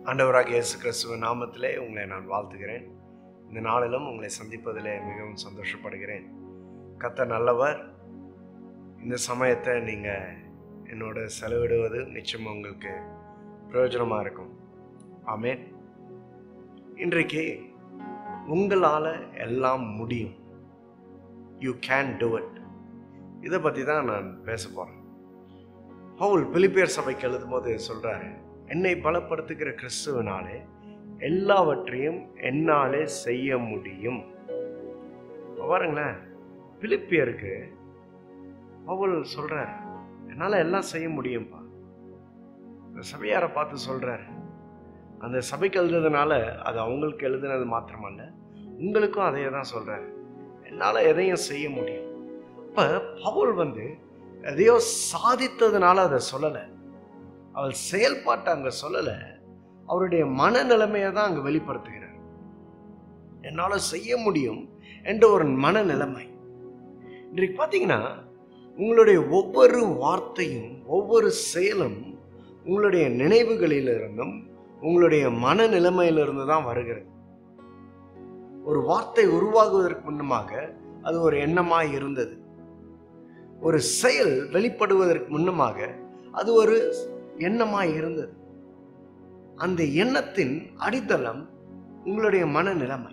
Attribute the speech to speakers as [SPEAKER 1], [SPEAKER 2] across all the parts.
[SPEAKER 1] ஆண்டவராக இயேசு கிறிஸ்துவின் நாமத்திலே உங்களை நான் வாழ்த்துகிறேன் இந்த நாளிலும் உங்களை சந்திப்பதிலே மிகவும் சந்தோஷப்படுகிறேன் கர்த்தர் நல்லவர் இந்த சமயத்தை நீங்கள் என்னோட செலவிடுவது நிச்சயம் உங்களுக்கு பிரயோஜனமாக இருக்கும் ஆமேன் இன்றைக்கு உங்களால் எல்லாம் முடியும் யூ கேன் do it இதை பற்றி தான் நான் பேச போகிறேன் பவுல் பிலிப்பியர் சபைக்கு எழுதும்போது சொல்கிறாரு என்னை பலப்படுத்துகிற கிறிஸ்துவனாலே எல்லாவற்றையும் என்னாலே செய்ய முடியும் இப்ப பாருங்களேன் பிலிப்பியருக்கு பவுல் சொல்கிறார் என்னால் எல்லாம் செய்ய முடியும்ப்பா இந்த சபையாரை பார்த்து சொல்கிறாரு அந்த சபைக்கு எழுதுனதுனால அது அவங்களுக்கு எழுதுனது மாத்திரமல்ல உங்களுக்கும் அதே தான் சொல்கிறாரு என்னால் எதையும் செய்ய முடியும் இப்போ பவுல் வந்து எதையோ சாதித்ததுனால அதை சொல்லலை அவள் செயல்பாட்டை அங்கே சொல்லலை அவருடைய மனநிலைமையை தான் அங்கே வெளிப்படுத்துகிறார் என்னால் செய்ய முடியும் என்ற ஒரு மனநிலைமை இன்றைக்கு பார்த்தீங்கன்னா உங்களுடைய ஒவ்வொரு வார்த்தையும் ஒவ்வொரு செயலும் உங்களுடைய நினைவுகளிலிருந்தும் உங்களுடைய மனநிலைமையிலிருந்து தான் வருகிறது ஒரு வார்த்தை உருவாகுவதற்கு முன்னமாக அது ஒரு எண்ணமாய் இருந்தது ஒரு செயல் வெளிப்படுவதற்கு முன்னமாக அது ஒரு எண்ணமாய் இருந்தது அந்த எண்ணத்தின் அடித்தளம் உங்களுடைய மனநிலைமை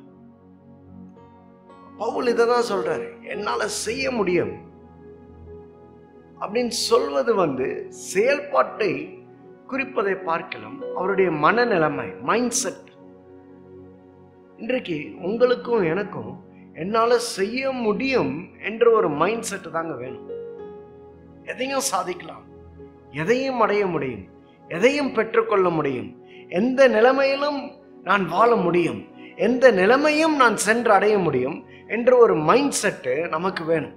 [SPEAKER 1] பவுல் இதை தான் சொல்றாரு என்னால செய்ய முடியும் அப்படின்னு சொல்வது வந்து செயல்பாட்டை குறிப்பதை பார்க்கலாம் அவருடைய மனநிலைமை மைண்ட் செட் இன்றைக்கு உங்களுக்கும் எனக்கும் என்னால் செய்ய முடியும் என்ற ஒரு மைண்ட் செட்டு தாங்க வேணும் எதையும் சாதிக்கலாம் எதையும் அடைய முடியும் எதையும் பெற்றுக்கொள்ள முடியும் எந்த நிலைமையிலும் நான் வாழ முடியும் எந்த நிலைமையும் நான் சென்று அடைய முடியும் என்ற ஒரு மைண்ட் செட்டு நமக்கு வேணும்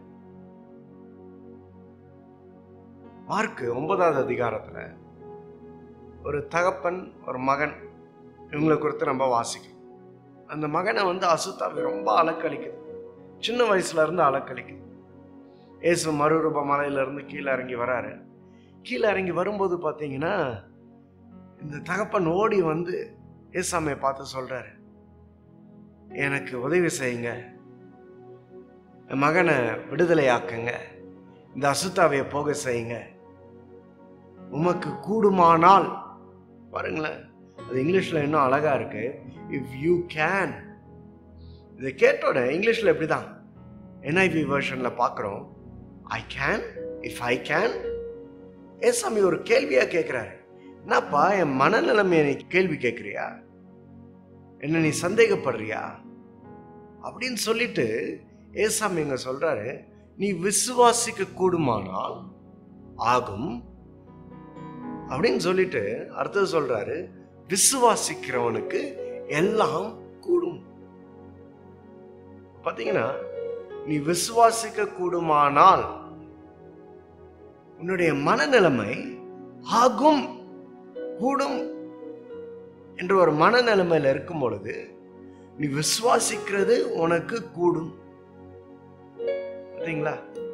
[SPEAKER 1] மார்க்கு ஒன்பதாவது அதிகாரத்துல ஒரு தகப்பன் ஒரு மகன் இவங்களை குறித்து நம்ம வாசிக்கிறோம் அந்த மகனை வந்து அசுத்தாவி ரொம்ப அலக்களிக்குது சின்ன வயசுல இருந்து அலக்களிக்குது ஏசு மறுரூப மலையில இருந்து கீழே இறங்கி வராரு கீழே இறங்கி வரும்போது பார்த்தீங்கன்னா இந்த தகப்பன் ஓடி வந்து ஏசாமியை பார்த்து சொல்றாரு எனக்கு உதவி செய்யுங்க என் மகனை விடுதலையாக்குங்க இந்த அசுத்தாவையை போக செய்யுங்க உமக்கு கூடுமானால் பாருங்களேன் அது இங்கிலீஷில் இன்னும் அழகா இருக்கு இஃப் யூ கேன் இதை கேட்டோட இங்கிலீஷில் எப்படி தான் என்ஐவி வெர்ஷனில் பார்க்குறோம் I can if I can ஏசாமி ஒரு கேள்வியாக கேட்குறாரு என்னப்பா என் மனநிலைமையை நீ கேள்வி கேட்குறியா என்ன நீ சந்தேகப்படுறியா அப்படின்னு சொல்லிட்டு ஏசாமி இங்க சொல்றாரு நீ விசுவாசிக்க கூடுமானால் ஆகும் அப்படின்னு சொல்லிட்டு அடுத்தது சொல்றாரு விசுவாசிக்கிறவனுக்கு எல்லாம் கூடும் பாத்தீங்கன்னா நீ விசுவாசிக்க கூடுமானால் உன்னுடைய மனநிலைமை ஆகும் கூடும் என்ற ஒரு மனநிலைமையில இருக்கும் பொழுது நீ விசுவாசிக்கிறது உனக்கு கூடும் பார்த்தீங்களா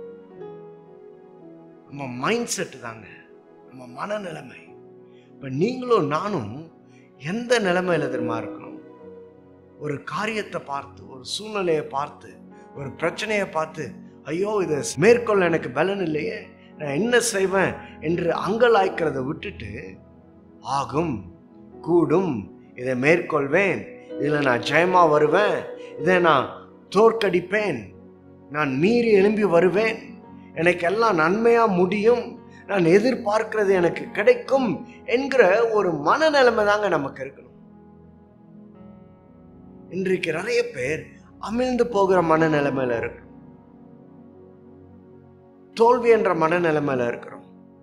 [SPEAKER 1] நம்ம மைண்ட் செட்டு தாங்க நம்ம மனநிலைமை இப்போ நீங்களும் நானும் எந்த நிலைமையில தெரியுமா இருக்கணும் ஒரு காரியத்தை பார்த்து ஒரு சூழ்நிலையை பார்த்து ஒரு பிரச்சனையை பார்த்து ஐயோ இதை மேற்கொள்ள எனக்கு பலன் இல்லையே நான் என்ன செய்வேன் என்று அங்கலாய்க்கிறத விட்டுட்டு ஆகும் கூடும் இதை மேற்கொள்வேன் இதில் நான் ஜெயமா வருவேன் இதை நான் தோற்கடிப்பேன் நான் மீறி எழும்பி வருவேன் எனக்கு எல்லாம் நன்மையா முடியும் நான் எதிர்பார்க்கிறது எனக்கு கிடைக்கும் என்கிற ஒரு மனநிலைமை தாங்க நமக்கு இருக்கணும் இன்றைக்கு நிறைய பேர் அமிழ்ந்து போகிற மனநிலைமையில இருக்கிறோம் தோல்வி என்ற மனநிலைமையில இருக்கிறோம்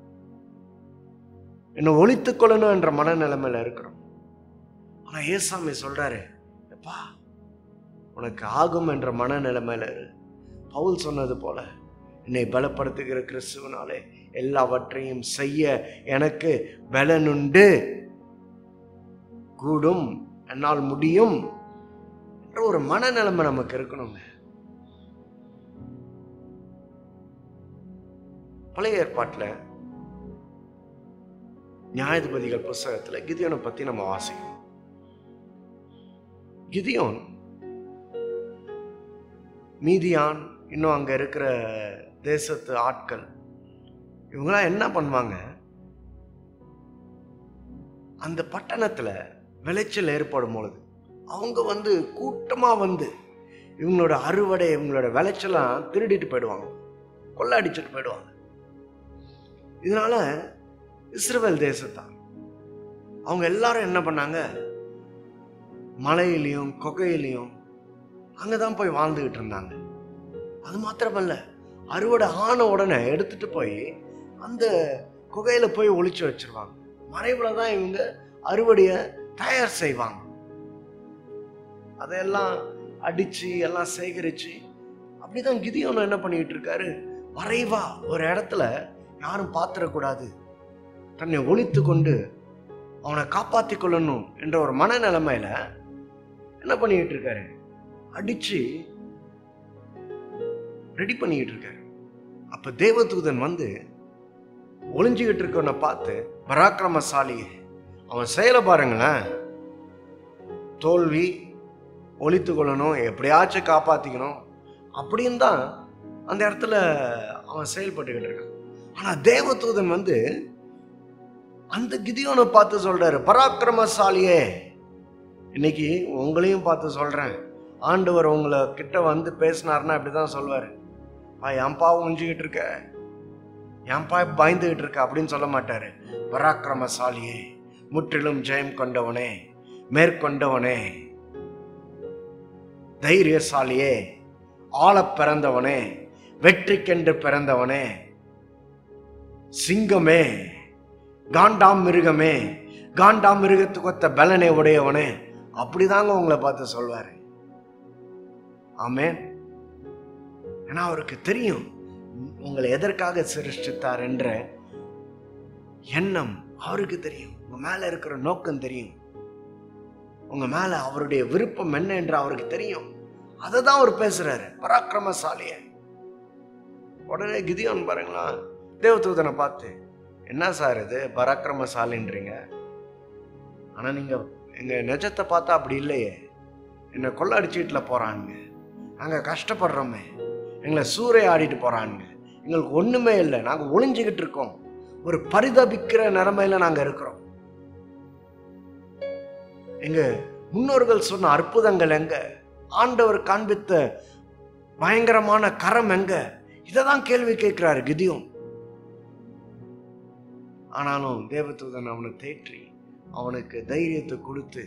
[SPEAKER 1] என்னை ஒழித்துக் கொள்ளணும் என்ற மனநிலைமையில இருக்கிறோம் ஆனா ஏசாமி சொல்றாரு எப்பா உனக்கு ஆகும் என்ற மனநிலைமையில இரு. பவுல் சொன்னது போல என்னை பலப்படுத்துகிற கிறிஸ்துவனாலே எல்லாவற்றையும் செய்ய எனக்கு பலனுண்டு கூடும் என்னால் முடியும் என்ற ஒரு மனநிலைமை நமக்கு இருக்கணுங்க பழைய ஏற்பாட்டில் நியாயாதிபதிகள் புஸ்தகத்தில் கிதியோனை பற்றி நம்ம வாசிக்கணும் கிதியோன் மீதியான் இன்னும் அங்க இருக்கிற தேசத்து ஆட்கள் இவங்களாம் என்ன பண்ணுவாங்க அந்த பட்டணத்துல விளைச்சல் ஏற்படும் பொழுது அவங்க வந்து கூட்டமா வந்து இவங்களோட அறுவடை இவங்களோட விளைச்சலாம் திருடிட்டு போயிடுவாங்க கொள்ளடிச்சிட்டு போயிடுவாங்க இதனால இஸ்ரவேல் தேசத்தான் அவங்க எல்லாரும் என்ன பண்ணாங்க மலையிலையும் குகையிலையும் அங்கதான் போய் வாழ்ந்துகிட்டு இருந்தாங்க அது மாத்திரமல்ல அறுவடை ஆன உடனே எடுத்துட்டு போய் அந்த குகையில போய் ஒளிச்சு வச்சிருவாங்க மறைவுல தான் இவங்க அறுவடையை தயார் செய்வாங்க அதையெல்லாம் அடிச்சு எல்லாம் சேகரிச்சு அப்படிதான் கிதியோன் என்ன பண்ணிட்டு இருக்காரு மறைவா ஒரு இடத்துல யாரும் பாத்திரக்கூடாது தன்னை ஒழித்து கொண்டு அவனை காப்பாத்தி கொள்ளணும் என்ற ஒரு மனநிலைமையில என்ன பண்ணிட்டு இருக்காரு அடிச்சு ரெடி பண்ணிக்கிட்டு இருக்காரு அப்ப தேவதூதன் வந்து ஒளிஞ்சுக்கிட்டு இருக்கவனை பார்த்து பராக்கிரமசாலி அவன் செயலை பாருங்களேன் தோல்வி ஒழித்து கொள்ளணும் எப்படியாச்சும் காப்பாத்திக்கணும் அப்படின்னு தான் அந்த இடத்துல அவன் செயல்பட்டுக்கிட்டு இருக்கான் ஆனா தேவதூதன் வந்து அந்த கிதியோனை பார்த்து சொல்றாரு பராக்கிரமசாலியே இன்னைக்கு உங்களையும் பார்த்து சொல்றேன் ஆண்டவர் உங்களை கிட்ட வந்து பேசினார்னா இப்படிதான் சொல்வாரு பா ஏன்பா உஞ்சிக்கிட்டு இருக்க ஏன்பா பயந்துகிட்டு இருக்க அப்படின்னு சொல்ல மாட்டாரு பராக்கிரமசாலியே முற்றிலும் ஜெயம் கொண்டவனே மேற்கொண்டவனே தைரியசாலியே ஆளப் பிறந்தவனே வெற்றிக்கென்று பிறந்தவனே சிங்கமே காண்டாம் மிருகமே காண்டாம் மிருகத்துக்கு ஒத்த பலனை உடையவனே அப்படிதாங்க உங்களை பார்த்து சொல்வாரு ஆமென் ஏன்னா அவருக்கு தெரியும் உங்களை எதற்காக சிருஷ்டித்தார் என்ற எண்ணம் அவருக்கு தெரியும் உங்க மேல இருக்கிற நோக்கம் தெரியும் உங்க மேல அவருடைய விருப்பம் என்ன என்று அவருக்கு தெரியும் அதை தான் அவர் பேசுறாரு பராக்கிரமசாலிய உடனே கிதியோன் பாருங்களா தேவதூதனை பார்த்து என்ன சார் இது பராக்கிரமசாலின்றீங்க ஆனா நீங்க எங்க நெஜத்தை பார்த்தா அப்படி இல்லையே என்னை கொள்ளடிச்சிட்டுல போறானுங்க நாங்க கஷ்டப்படுறோமே எங்களை சூறையாடிட்டு போறானுங்க எங்களுக்கு ஒண்ணுமே இல்லை நாங்க ஒளிஞ்சுக்கிட்டு இருக்கோம் ஒரு பரிதபிக்கிற நிலைமையில நாங்க இருக்கிறோம் எங்க முன்னோர்கள் சொன்ன அற்புதங்கள் எங்க ஆண்டவர் காண்பித்த பயங்கரமான கரம் எங்க இததான் கேள்வி கேட்கிறாரு கிதியோன் ஆனாலும் தேவதூதன் அவனை தேற்றி அவனுக்கு தைரியத்தை கொடுத்து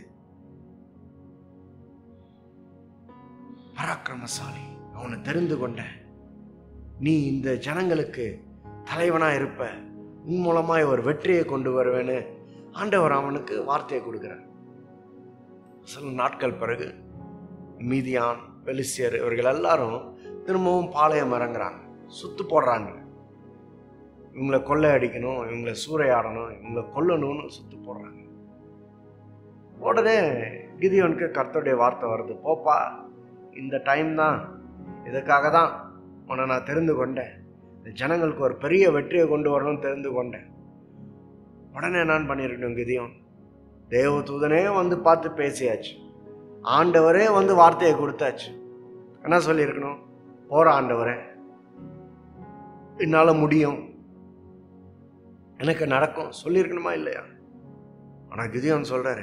[SPEAKER 1] பராக்கிரமசாலி அவனை தெரிந்து கொண்ட நீ இந்த ஜனங்களுக்கு தலைவனா இருப்ப உன் மூலமாய் ஒரு வெற்றியை கொண்டு வருவேன்னு ஆண்டவர் அவனுக்கு வார்த்தையை கொடுக்கிறார் சில நாட்கள் பிறகு மீதியான் பெலிசியர் இவர்கள் எல்லாரும் திரும்பவும் பாளையம் இறங்குறாங்க சுத்து போடுறாங்க இவங்களை கொள்ளை அடிக்கணும் இவங்களை சூறையாடணும் இவங்களை கொல்லணும்னு சுத்து போடுறாங்க உடனே கிதியோனுக்கு கர்த்தருடைய வார்த்தை வருது போப்பா இந்த டைம் தான் இதுக்காக தான் உன்னை நான் தெரிந்து கொண்டேன் இந்த ஜனங்களுக்கு ஒரு பெரிய வெற்றியை கொண்டு வரணும்னு தெரிந்து கொண்டேன் உடனே நான் பண்ணியிருக்கணும் கிதியோன் தேவதூதனே வந்து பார்த்து பேசியாச்சு ஆண்டவரே வந்து வார்த்தையை கொடுத்தாச்சு என்ன சொல்லியிருக்கணும் போற ஆண்டவரே என்னால் முடியும் எனக்கு நடக்கும் சொல்லியிருக்கணுமா இல்லையா ஆனால் கிதியோன் சொல்றாரு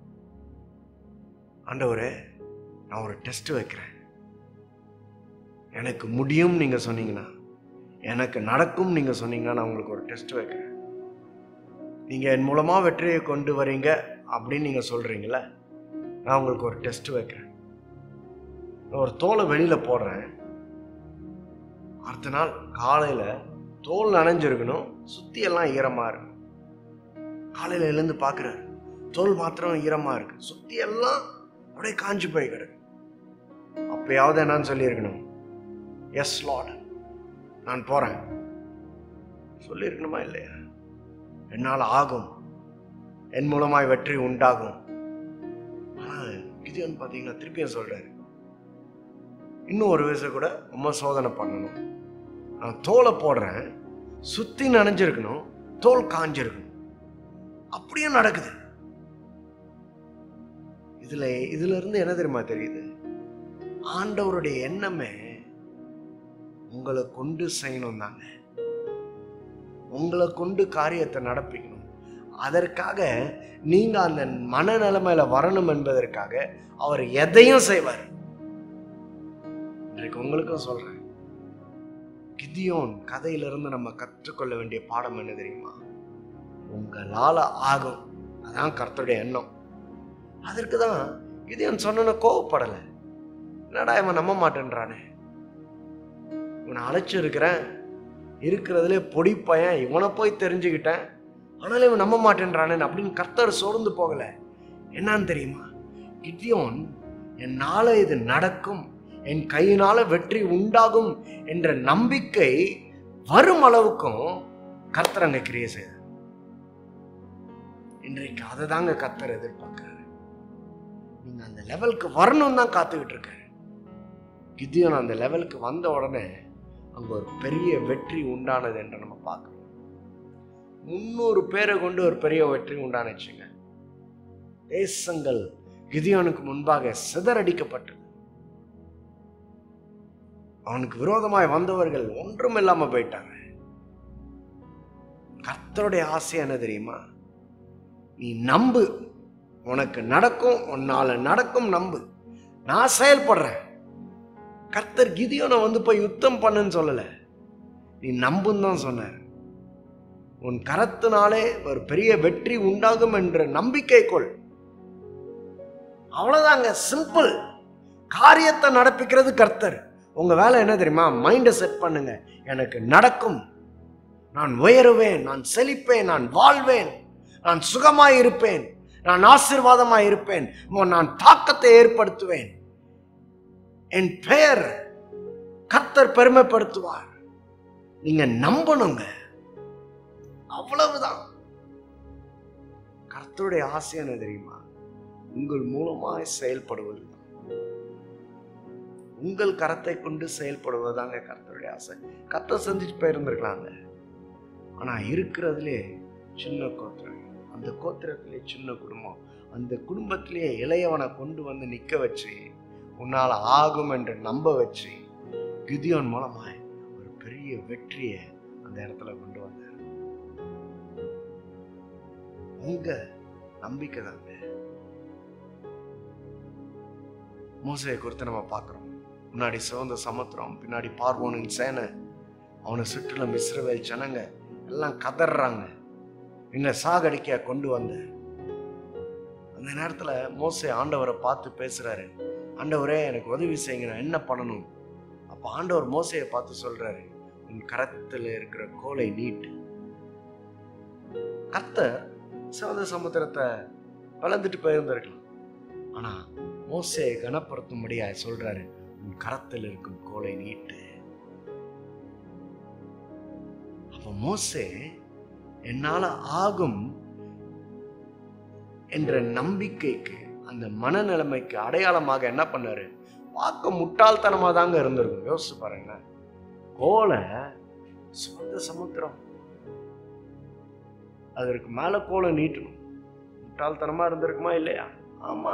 [SPEAKER 1] ஆண்டவரே நான் ஒரு டெஸ்ட் வைக்கிறேன் எனக்கு முடியும் நீங்க சொன்னீங்கன்னா எனக்கு நடக்கும் நீங்க சொன்னீங்கன்னா நான் உங்களுக்கு ஒரு டெஸ்ட் வைக்கிறேன் நீங்க என் மூலமா வெற்றியை கொண்டு வரீங்க அப்படின்னு நீங்க சொல்றீங்கள நான் உங்களுக்கு ஒரு டெஸ்ட் வைக்கிறேன் நான் ஒரு தோலை வெளியில போடுறேன் அடுத்த நாள் காலையில தோல் நனைஞ்சிருக்கணும் சுத்தி எல்லாம் ஈரமா இருக்கும் காலையில எழுந்து பார்க்குறாரு தோல் மாத்திரம் ஈரமா இருக்கு சுத்தி எல்லாம் அப்படியே காஞ்சு போய் கிடக்கு அப்பயாவது என்னன்னு சொல்லியிருக்கணும் எஸ் லார்ட் நான் போறேன் சொல்லியிருக்கணுமா இல்லையா என்னால் ஆகும் என் மூலமாய் வெற்றி உண்டாகும் ஆனா கிதியோன் பார்த்தீங்கன்னா திருப்பியும் சொல்றாரு இன்னும் ஒரு வயசு கூட ரொம்ப சோதனை பண்ணணும் நான் தோலை போடுறேன் சுத்தி நனைஞ்சிருக்கணும் தோல் காஞ்சிருக்கணும் அப்படியும் நடக்குது இதுல இதுல இருந்து என்ன தெரியுமா தெரியுது ஆண்டவருடைய எண்ணமே உங்களை கொண்டு செய்யணும் தாங்க உங்களை கொண்டு காரியத்தை நடப்பிக்கணும் அதற்காக நீங்க அந்த மனநிலைமையில வரணும் என்பதற்காக அவர் எதையும் செய்வார் இன்றைக்கு உங்களுக்கும் சொல்றேன் கிதியோன் கதையிலிருந்து நம்ம கற்றுக்கொள்ள வேண்டிய பாடம் என்ன தெரியுமா உங்களால ஆகும் அதான் கர்த்தருடைய எண்ணம் அதற்கு தான் கிதியோன் சொன்ன கோவப்படலை என்னடா இவன் நம்ப மாட்டேன்றானே இவனை அழைச்சிருக்கிறேன் இருக்கிறதுலே பொடி பையன் இவனை போய் தெரிஞ்சுக்கிட்டேன் ஆனாலும் இவன் நம்ப மாட்டேன்றானே அப்படின்னு கர்த்தர் சோர்ந்து போகல என்னன்னு தெரியுமா கிதியோன் என்னால இது நடக்கும் என் கையினால வெற்றி உண்டாகும் என்ற நம்பிக்கை வரும் அளவுக்கும் கர்த்தர் அங்க கிரியை செய்தார் இன்றைக்கு அதை தாங்க கர்த்தர் எதிர்பார்க்கிறாரு நீங்க அந்த லெவலுக்கு வரணும் தான் காத்துக்கிட்டு இருக்காரு கிதியோன் அந்த லெவலுக்கு வந்த உடனே அங்க ஒரு பெரிய வெற்றி உண்டானது என்று நம்ம பார்க்கிறோம் முன்னூறு பேரை கொண்டு ஒரு பெரிய வெற்றி உண்டானுச்சுங்க தேசங்கள் கிதியோனுக்கு முன்பாக சிதறடிக்கப்பட்டது அவனுக்கு விரோதமாய் வந்தவர்கள் ஒன்றும் இல்லாம போயிட்டாங்க கர்த்தருடைய ஆசை என்ன தெரியுமா நீ நம்பு உனக்கு நடக்கும் உன்னால நடக்கும் நம்பு நான் செயல்படுறேன் கர்த்தர் கிதியோனை வந்து போய் யுத்தம் பண்ணுன்னு சொல்லல நீ நம்புன்னு தான் சொன்னார் உன் கரத்தினாலே ஒரு பெரிய வெற்றி உண்டாகும் என்ற நம்பிக்கை கொள் அவ்வளவுதாங்க சிம்பிள் காரியத்தை நடப்பிக்கிறது கர்த்தர் உங்க வேலை என்ன தெரியுமா மைண்டை செட் பண்ணுங்க எனக்கு நடக்கும் நான் உயருவேன் நான் செழிப்பேன் நான் வாழ்வேன் நான் சுகமாய் இருப்பேன் நான் ஆசீர்வாதமாய் இருப்பேன் மோ- நான் தாக்கத்தை ஏற்படுத்துவேன் என் பெயர் கர்த்தர் பெருமைப்படுத்துவார் நீங்க நம்பணுங்க அவ்வளவுதான் கர்த்தருடைய ஆசை என்ன தெரியுமா உங்கள் மூலமாய் செயல்படுவது உங்கள் கரத்தை கொண்டு செயல்படுவதுதாங்க கர்த்தருடைய ஆசை கர்த்தர் செஞ்சுட்டு போயிருந்திருக்கலாங்க ஆனா இருக்கிறதுலே சின்ன கோத்திரம் அந்த கோத்திரத்திலே சின்ன குடும்பம் அந்த குடும்பத்திலேயே இளையவனை கொண்டு வந்து நிக்க வச்சு உன்னால் ஆகும் என்று நம்ப வச்சு கிதியோன் மூலமாய் ஒரு பெரிய வெற்றியை அந்த இடத்துல கொண்டு வந்தார் உங்க நம்பிக்கை தாங்க மோசையை குறித்து நம்ம பார்க்குறோம் முன்னாடி சிவந்த சமுத்திரம் பின்னாடி பார்வோனின் சேனை அவனை சுற்றிலும் இஸ்ரவேல் ஜனங்க எல்லாம் கதறாங்க எங்களை சாகடிக்க கொண்டு வந்த அந்த நேரத்துல மோசே ஆண்டவரை பார்த்து பேசுறாரு ஆண்டவரே எனக்கு உதவி செய்யுங்க நான் என்ன பண்ணணும் அப்ப ஆண்டவர் மோசையை பார்த்து சொல்றாரு உன் கரத்துல இருக்கிற கோலை நீட்டு கர்த்தர் சிவந்த சமுத்திரத்தை வளர்ந்துட்டு போயிருந்திருக்கலாம் ஆனா மோசையை கனப்படுத்தும்படியா சொல்றாரு உன் கரத்தில் இருக்கும் கோலை நீட்டு அப்ப மோசே என்னால ஆகும் என்ற நம்பிக்கைக்கு அந்த மனநிலைமைக்கு அடையாளமாக என்ன பண்ணாரு பார்க்க முட்டாள்தனமா தாங்க இருந்திருக்கும் யோசிச்சு பாருங்க கோலை சொந்த சமுத்திரம் அதற்கு மேல கோலை நீட்டணும் முட்டாள்தனமா இருந்திருக்குமா இல்லையா ஆமா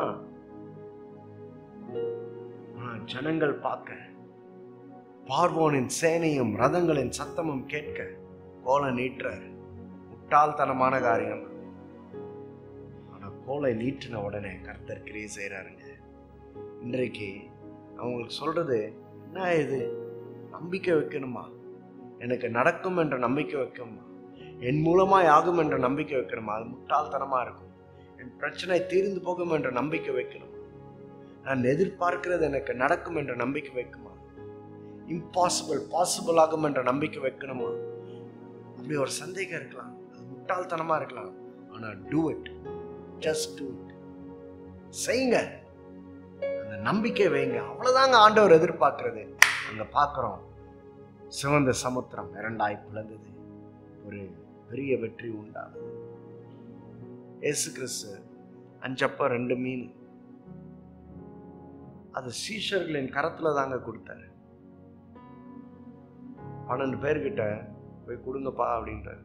[SPEAKER 1] ஆனா ஜனங்கள் பார்க்க பார்வோனின் சேனையும் ரதங்களின் சத்தமும் கேட்க கோலை நீட்டுறாரு முட்டாள்தனமான காரியம் ஆனா கோலை நீட்டின உடனே கர்த்தர் கிரியை செய்கிறாருங்க இன்றைக்கு அவங்களுக்கு சொல்றது என்ன இது நம்பிக்கை வைக்கணுமா எனக்கு நடக்கும் என்ற நம்பிக்கை வைக்கணுமா என் மூலமாய் ஆகும் என்ற நம்பிக்கை வைக்கணுமா அது முட்டாள்தனமா இருக்கும் என் பிரச்சனை தீர்ந்து போகும் என்ற நம்பிக்கை வைக்கணுமா நான் எதிர்பார்க்கிறது எனக்கு நடக்கும் என்ற நம்பிக்கை வைக்குமா இம்பாசிபிள் பாசிபிள் ஆகும் என்ற நம்பிக்கை வைக்கணுமா அப்படி ஒரு சந்தேகம் இருக்கலாம் அது முட்டாள்தனமா இருக்கலாம் ஆனா do it just do it செய்யுங்க அந்த நம்பிக்கை வைங்க அவ்வளவுதாங்க ஆண்டவர் எதிர்பார்க்கிறது அங்க பார்க்கிறோம் சிவந்த சமுத்திரம் இரண்டாய் பிளந்தது ஒரு பெரிய வெற்றி உண்டானது இயேசு கிறிஸ்து அஞ்சப்ப ரெண்டு மீன் அது சீஷர்களின் கரத்துல தாங்க கொடுத்தாரு பன்னெண்டு பேர்கிட்ட போய் கொடுங்கப்பா அப்படின்றாரு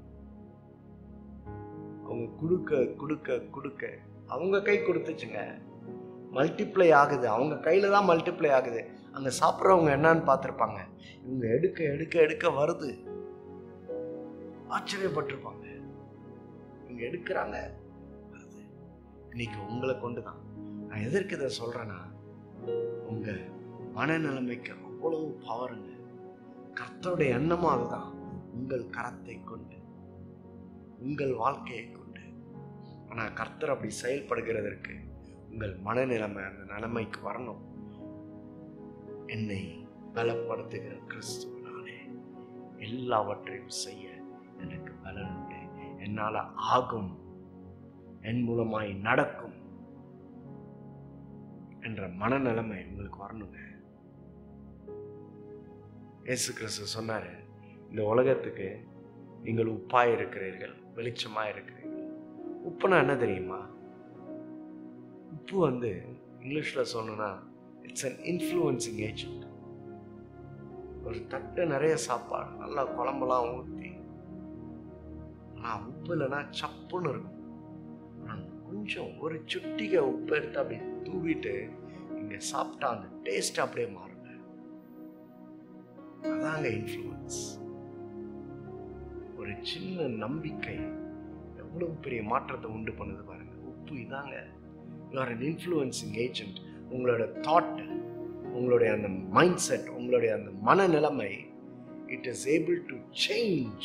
[SPEAKER 1] அவங்க கொடுக்க கொடுக்க கொடுக்க அவங்க கை கொடுத்துச்சுங்க மல்டிப்ளை ஆகுது அவங்க கையில் தான் மல்டிப்ளை ஆகுது அங்கே சாப்பிட்றவங்க என்னன்னு பார்த்துருப்பாங்க இவங்க எடுக்க எடுக்க எடுக்க வருது ஆச்சரியப்பட்டிருப்பாங்க இவங்க எடுக்கிறாங்க வருது இன்னைக்கு உங்களை கொண்டு தான் நான் எதற்கு இதை சொல்கிறேன்னா உங்கள் மனநிலைமைக்கு அவ்வளவு பவருங்க கர்த்தருடைய எண்ணமும் அதுதான் உங்கள் கரத்தை கொண்டு உங்கள் வாழ்க்கையை கொண்டு ஆனால் கர்த்தர் அப்படி செயல்படுகிறதற்கு உங்கள் மனநிலைமை அந்த நிலைமைக்கு வரணும் என்னை பலப்படுத்துகிற கிறிஸ்துவனாலே எல்லாவற்றையும் செய்ய எனக்கு பலன் உண்டு என்னால் ஆகும் என் மூலமாய் நடக்கும் என்ற மனநிலைமை உங்களுக்கு வரணுங்க இயேசு கிறிஸ்து சொன்னாரு இந்த உலகத்துக்கு நீங்கள் உப்பாய் இருக்கிறீர்கள் வெளிச்சமா இருக்கிறீர்கள் உப்புனா என்ன தெரியுமா உப்பு வந்து இங்கிலீஷ்ல சொல்லணும்னா இட்ஸ் அன் இன்ஃப்ளூயன்சிங் ஏஜென்ட் ஒரு தட்டு நிறைய சாப்பாடு நல்லா குழம்பெல்லாம் ஊற்றி ஆனால் உப்பு இல்லைன்னா சப்புன்னு இருக்கும் ஆனா கொஞ்சம் ஒரு சுட்டிகை உப்பு எடுத்து அப்படி தூவிட்டு இங்கே சாப்பிட்டா அந்த டேஸ்ட் அப்படியே மாறுங்க அதாங்க இன்ஃப்ளூயன்ஸ் ஒரு சின்ன நம்பிக்கை எவ்வளவு பெரிய மாற்றத்தை உண்டு பண்ணுது பாருங்க உப்பு இதாங்க you are an influencing agent உங்களோட தாட் உங்களுடைய அந்த மைண்ட் செட் உங்களுடைய அந்த மனநிலைமை it is able to change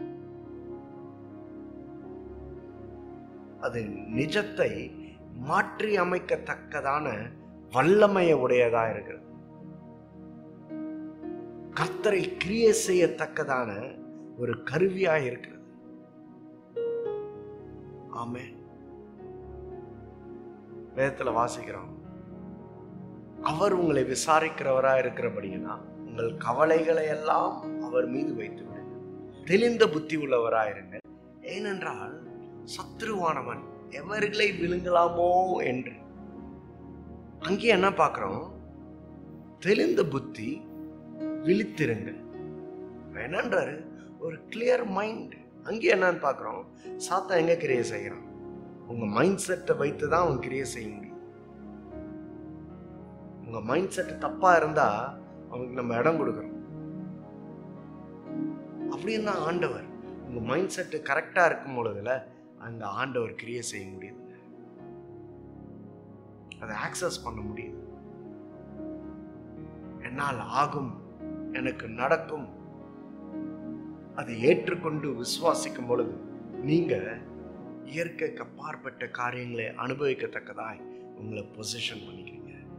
[SPEAKER 1] அது நிஜத்தை மாற்றி அமைக்கத்தக்கதான வல்லமைய உடையதா இருக்கிறது கர்த்தரை கிரியை செய்யத்தக்கதான ஒரு கருவியா இருக்கிறது ஆமே வேதத்துல வாசிக்கிறோம் அவர் உங்களை விசாரிக்கிறவரா இருக்கிறபடினா உங்கள் கவலைகளை எல்லாம் அவர் மீது வைத்து விடுங்க தெளிந்த புத்தி உள்ளவரா இருங்க ஏனென்றால் சத்ருவானவன் எவர்களை விழுங்கலாமோ என்று அங்கே என்ன பார்க்கிறோம் தெளிந்த புத்தி விழித்திருங்கள் என்னன்றாரு ஒரு கிளியர் மைண்ட் அங்கே என்னன்னு பார்க்குறோம் சாத்தா எங்க கிரியை செய்கிறான் உங்க மைண்ட் செட்டை வைத்து தான் அவன் கிரியை செய்ய முடியும் உங்க மைண்ட் செட் தப்பா இருந்தா அவனுக்கு நம்ம இடம் கொடுக்குறோம் அப்படின்னு தான் ஆண்டவர் உங்க மைண்ட் செட்டு கரெக்டா இருக்கும் பொழுதுல அந்த ஆண்டவர் கிரியை செய்ய முடியுது அதை ஆக்சஸ் பண்ண முடியுது என்னால் ஆகும் எனக்கு நடக்கும் அதை ஏற்றுக்கொண்டு விசுவாசிக்கும் பொழுது நீங்க இயற்கைக்கு அப்பாற்பட்ட காரியங்களை அனுபவிக்கத்தக்கதாய் உங்களை பொசிஷன் பண்ணிக்கிறீங்க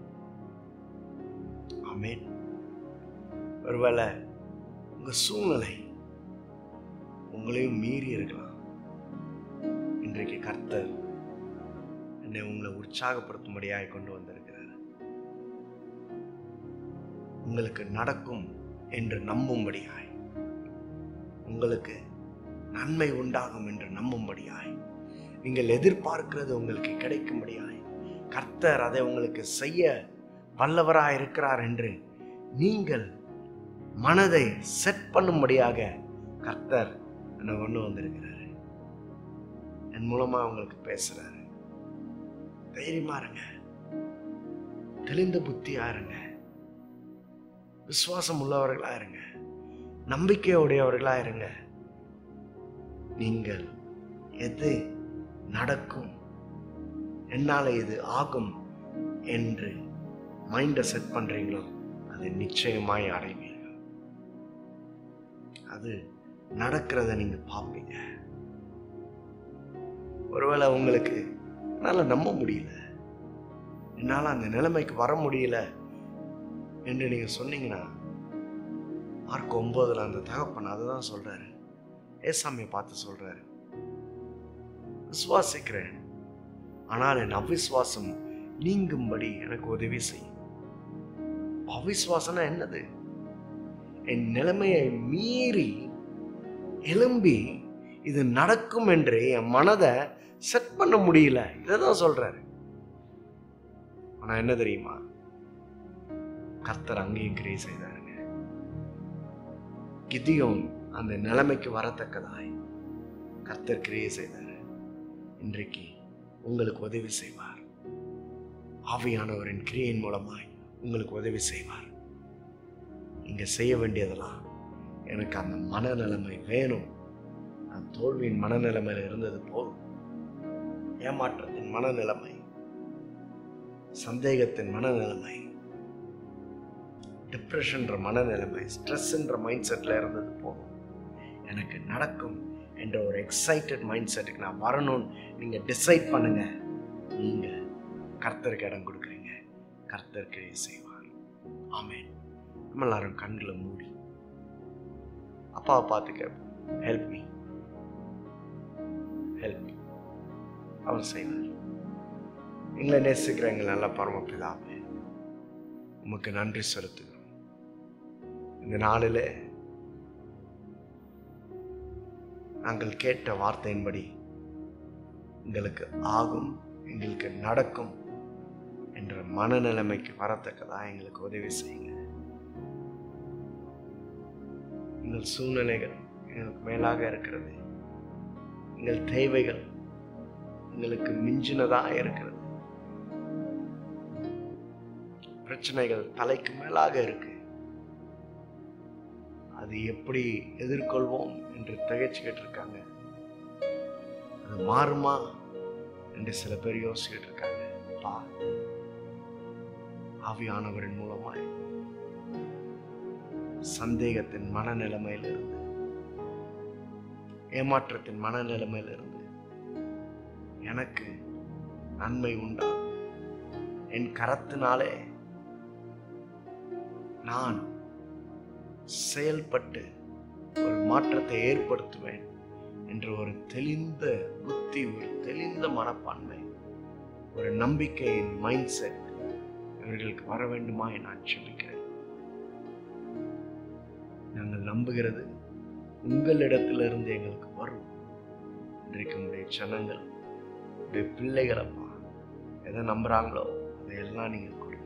[SPEAKER 1] ஆமேன் ஒருவேளை உங்க சூழ்நிலை உங்களையும் மீறி இருக்கலாம் இன்றைக்கு கர்த்தர் என்னை உங்களை உற்சாகப்படுத்தும்படியாய் கொண்டு வந்திருக்கிறார் உங்களுக்கு நடக்கும் என்று நம்பும்படியாய் உங்களுக்கு நன்மை உண்டாகும் என்று நம்பும்படியாய் நீங்கள் எதிர்பார்க்கிறது உங்களுக்கு கிடைக்கும்படியாய் கர்த்தர் அதை உங்களுக்கு செய்ய வல்லவராய் இருக்கிறார் என்று நீங்கள் மனதை செட் பண்ணும்படியாக கர்த்தர் என்னை கொண்டு வந்திருக்கிறாரு என் மூலமா உங்களுக்கு பேசுறாரு தைரியமா இருங்க தெளிந்த புத்தியா இருங்க விசுவாசம் உள்ளவர்களா இருங்க நம்பிக்கையுடையவர்களா இருங்க நீங்கள் எது நடக்கும் என்னால இது ஆகும் என்று மைண்டை செட் பண்றீங்களோ அது நிச்சயமாய் அடைவீர்கள் அது நடக்கிறத நீங்க பார்ப்பீங்க ஒருவேளை உங்களுக்கு என்னால் நம்ப முடியல என்னால் அந்த நிலைமைக்கு வர முடியல என்று நீங்க சொன்னீங்கன்னா மார்க் ஒன்பதுல அந்த தகப்பன் அதுதான் சொல்றாரு ஏசாமியை பார்த்து சொல்றாரு விசுவாசிக்கிறேன் ஆனால் என் அவிசுவாசம் நீங்கும்படி எனக்கு உதவி செய்யும் அவிசுவாசம்னா என்னது என் நிலைமையை மீறி எழும்பி இது நடக்கும் என்று என் மனதை செட் பண்ண முடியல இதை தான் சொல்றாரு ஆனா என்ன தெரியுமா கர்த்தர் அங்கேயும் கிரியை செய்தாருங்க கிதியோன் அந்த நிலைமைக்கு வரத்தக்கதாய் கர்த்தர் கிரியை செய்தார் இன்றைக்கு உங்களுக்கு உதவி செய்வார் ஆவியானவரின் கிரியின் மூலமாய் உங்களுக்கு உதவி செய்வார் நீங்க செய்ய வேண்டியதெல்லாம் எனக்கு அந்த மனநிலைமை வேணும் நான் தோல்வியின் மனநிலைமையில இருந்தது போதும் ஏமாற்றத்தின் மனநிலைமை சந்தேகத்தின் மனநிலைமை டிப்ரெஷன்ற மனநிலைமை ஸ்ட்ரெஸ்ன்ற மைண்ட் செட்டில் இருந்தது போதும் எனக்கு நடக்கும் என்ற ஒரு எக்ஸைட்டட் மைண்ட் செட்டுக்கு நான் வரணும்னு நீங்கள் டிசைட் பண்ணுங்க நீங்கள் கர்த்தருக்கு இடம் கொடுக்குறீங்க கர்த்தர் கிரியை செய்வார் ஆமென் நம்ம எல்லாரும் கண்களை மூடி அப்பாவை பார்த்து கேட்போம் ஹெல்ப் மீ ஹெல்ப் அவர் செய்வார் எங்களை நேசிக்கிற எங்கள் நல்ல பரமபிதாவே உமக்கு நன்றி செலுத்துகிறோம் இந்த நாளில் நாங்கள் கேட்ட வார்த்தையின்படி எங்களுக்கு ஆகும் எங்களுக்கு நடக்கும் என்ற மனநிலைமைக்கு வரத்தக்கதாக எங்களுக்கு உதவி செய்யுங்க எங்கள் சூழ்நிலைகள் எங்களுக்கு மேலாக இருக்கிறது எங்கள் தேவைகள் எங்களுக்கு மிஞ்சினதாக இருக்கிறது பிரச்சனைகள் தலைக்கு மேலாக இருக்கு அது எப்படி எதிர்கொள்வோம் என்று திகைச்சுக்கிட்டு இருக்காங்க அது மாறுமா என்று சில பேர் யோசிச்சுக்கிட்டு இருக்காங்க பா ஆவியானவரின் மூலமாய் சந்தேகத்தின் மனநிலைமையிலிருந்து ஏமாற்றத்தின் மனநிலைமையிலிருந்து எனக்கு நன்மை உண்டா என் கரத்தினாலே நான் செயல்பட்டு ஒரு மாற்றத்தை ஏற்படுத்துவேன் என்ற ஒரு தெளிந்த புத்தி ஒரு தெளிந்த மனப்பான்மை ஒரு நம்பிக்கையின் மைண்ட் செட் இவர்களுக்கு வர வேண்டுமா நான் செபிக்கிறேன் நாங்கள் நம்புகிறது உங்களிடத்திலிருந்து எங்களுக்கு வரும் இன்றைக்கு உங்களுடைய ஜனங்கள் உங்களுடைய பிள்ளைகள் அப்பா எதை நம்புறாங்களோ அதையெல்லாம் நீங்க கொடுங்க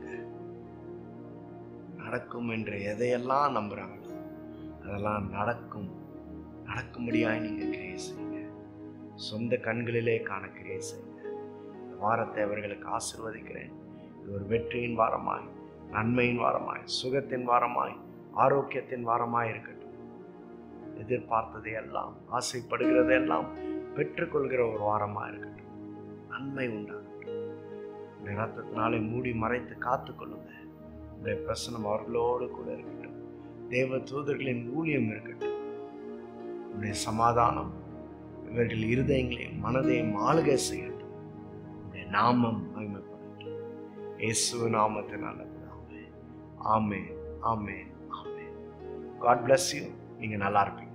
[SPEAKER 1] நடக்கும் என்று எதையெல்லாம் நம்புறாங்களோ அதெல்லாம் நடக்கும் நடக்கும்படியாய் நீங்க கிரியை செய்யுங்க சொந்த கண்களிலே காண கிரியை செய்யுங்க இந்த வாரத்தை அவர்களுக்கு ஆசிர்வதிக்கிறேன் இது ஒரு வெற்றியின் வாரமாய் நன்மையின் வாரமாய் சுகத்தின் வாரமாய் ஆரோக்கியத்தின் வாரமாய் இருக்கட்டும் எதிர்பார்த்ததை எல்லாம் ஆசைப்படுகிறதெல்லாம் பெற்றுக்கொள்கிற ஒரு வாரமா இருக்கட்டும் நன்மை உண்டாகட்டும் இந்த ரத்தத்தினாலே மூடி மறைத்து காத்துக்கொள்ளுங்க உங்களுடைய பிரசனம் அவர்களோடு கூட இருக்கட்டும் தேவ தூதர்களின் ஊழியம் இருக்கட்டும் உங்களுடைய சமாதானம் இவர்கள் இருதயங்களையும் மனதையும் ஆளுகை செய்யட்டும் உங்களுடைய நாமம் மகிமைப்படட்டும் இயேசு நாமத்தினால பிதாவே. Amen amen amen God bless you நீங்க நல்லா இருப்பீங்க